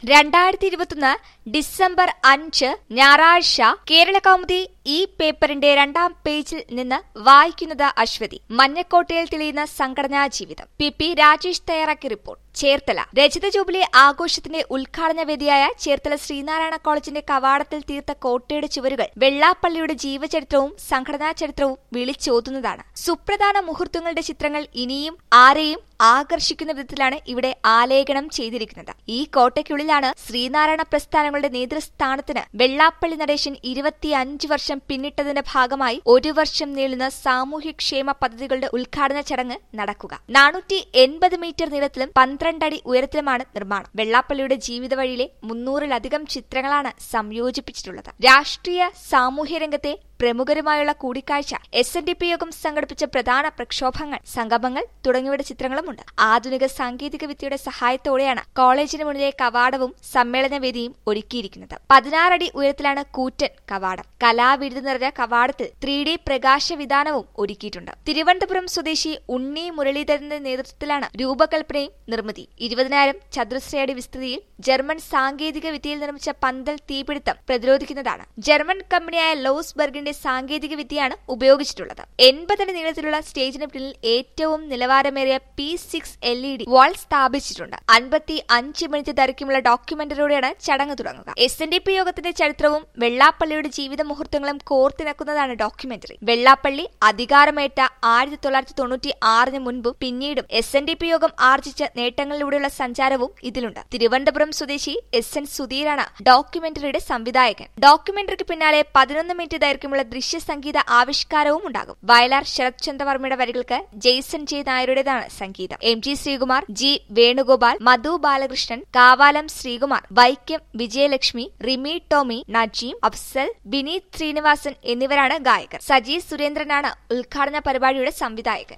രണ്ടായിരത്തി ഇരുപത്തൊന്ന് ഡിസംബർ അഞ്ച് ഞായറാഴ്ച കേരള കൗമുദി ഈ പേപ്പറിന്റെ രണ്ടാം പേജിൽ നിന്ന് വായിക്കുന്നത് അശ്വതി മഞ്ഞക്കോട്ടയിൽ തെളിയുന്ന സംഘടനാ ജീവിതം പി പി രാജേഷ് തയ്യാറാക്കിയ റിപ്പോർട്ട് ചേർത്തല രജത ജൂബിലി ആഘോഷത്തിന്റെ ഉദ്ഘാടന വേദിയായ ചേർത്തല ശ്രീനാരായണ കോളേജിന്റെ കവാടത്തിൽ തീർത്ത കോട്ടയുടെ ചുവരുകൾ വെള്ളാപ്പള്ളിയുടെ ജീവചരിത്രവും സംഘടനാ ചരിത്രവും വിളിച്ചോതുന്നതാണ് സുപ്രധാന മുഹൂർത്തങ്ങളുടെ ചിത്രങ്ങൾ ഇനിയും ആരെയും ആകർഷിക്കുന്ന വിധത്തിലാണ് ഇവിടെ ആലേഖനം ചെയ്തിരിക്കുന്നത് ഈ കോട്ടയ്ക്കുള്ളിലാണ് ശ്രീനാരായണ പ്രസ്ഥാനങ്ങളുടെ നേതൃസ്ഥാനത്തിന് വെള്ളാപ്പള്ളി നടേശൻ ഇരുപത്തിയഞ്ച് വർഷം പിന്നിട്ടതിന്റെ ഭാഗമായി ഒരു വർഷം നീളുന്ന സാമൂഹ്യക്ഷേമ പദ്ധതികളുടെ ഉദ്ഘാടന ചടങ്ങ് നടക്കുക നാനൂറ്റി എൺപത് മീറ്റർ നീളത്തിലും പന്ത്രണ്ടടി ഉയരത്തിലുമാണ് നിർമ്മാണം വെള്ളാപ്പള്ളിയുടെ ജീവിത വഴിയിലെ മുന്നൂറിലധികം ചിത്രങ്ങളാണ് സംയോജിപ്പിച്ചിട്ടുള്ളത് രാഷ്ട്രീയ സാമൂഹ്യ രംഗത്തെ പ്രമുഖരുമായുള്ള കൂടിക്കാഴ്ച എസ് എൻ ഡി പി യോഗം സംഘടിപ്പിച്ച പ്രധാന പ്രക്ഷോഭങ്ങൾ സംഗമങ്ങൾ തുടങ്ങിയവയുടെ ചിത്രങ്ങളുമുണ്ട് ആധുനിക സാങ്കേതിക വിദ്യയുടെ സഹായത്തോടെയാണ് കോളേജിന് മുന്നിലെ കവാടവും സമ്മേളന വേദിയും ഒരുക്കിയിരിക്കുന്നത് പതിനാറടി ഉയരത്തിലാണ് കൂറ്റൻ കവാടം കലാവിരുത് നിറഞ്ഞ കവാടത്തിൽ ത്രീ ഡി പ്രകാശ വിധാനവും ഒരുക്കിയിട്ടുണ്ട് തിരുവനന്തപുരം സ്വദേശി ഉണ്ണി മുരളീധരന്റെ നേതൃത്വത്തിലാണ് രൂപകൽപ്പനയും നിർമ്മിതി ഇരുപതിനായിരം ചതുരശ്രയടി വിസ്തൃതിയിൽ ജർമ്മൻ സാങ്കേതിക വിദ്യയിൽ നിർമ്മിച്ച പന്തൽ തീപിടുത്തം പ്രതിരോധിക്കുന്നതാണ് ജർമ്മൻ കമ്പനിയായ ലോസ്ബർഗിന്റെ സാങ്കേതിക വിദ്യയാണ് ഉപയോഗിച്ചിട്ടുള്ളത് എൺപതടി നീളത്തിലുള്ള സ്റ്റേജിന് പിന്നിൽ ഏറ്റവും നിലവാരമേറിയ P six L E D wall സ്ഥാപിച്ചിട്ടുണ്ട് അൻപത്തി അഞ്ച് മിനിറ്റ് ദൈർഘ്യമുള്ള ഡോക്യുമെന്ററിയോടെയാണ് ചടങ്ങ് തുടങ്ങുക എസ് എൻ ഡി പി യോഗത്തിന്റെ ചരിത്രവും വെള്ളാപ്പള്ളിയുടെ ജീവിത മുഹൂർത്തങ്ങളും കോർത്തിണക്കുന്നതാണ് ഡോക്യുമെന്ററി വെള്ളാപ്പള്ളി അധികാരമേറ്റ ആയിരത്തി തൊള്ളായിരത്തി തൊണ്ണൂറ്റി ആറിന് മുൻപും പിന്നീടും എസ് എൻ ഡി പി യോഗം ആർജിച്ച നേട്ടങ്ങളിലൂടെയുള്ള സഞ്ചാരവും ഇതിലുണ്ട് തിരുവനന്തപുരം സ്വദേശി എസ് എൻ സുധീരാണ് ഡോക്യുമെന്ററിയുടെ സംവിധായകൻ ഡോക്യുമെന്ററിക്ക് പിന്നാലെ പതിനൊന്ന് മിനിറ്റ് ദൈർഘ്യമുള്ള ദൃശ്യ സംഗീത ആവിഷ്കാരവും ഉണ്ടാകും വയലാർ ശരത് ചന്ദ്രവർമ്മയുടെ വരികൾക്ക് ജെയ്സൺ ജെ നായരുടേതാണ് സംഗീതം M G Sreekumar G Venugopal Madhu Balakrishnan Kavalam Sreekumar Vaikom Vijayalakshmi Rimi Tomy Najeem Afsal Vineeth Sreenivasan എന്നിവരാണ് ഗായകർ സജി സുരേന്ദ്രനാണ് ഉദ്ഘാടന പരിപാടിയുടെ സംവിധായകൻ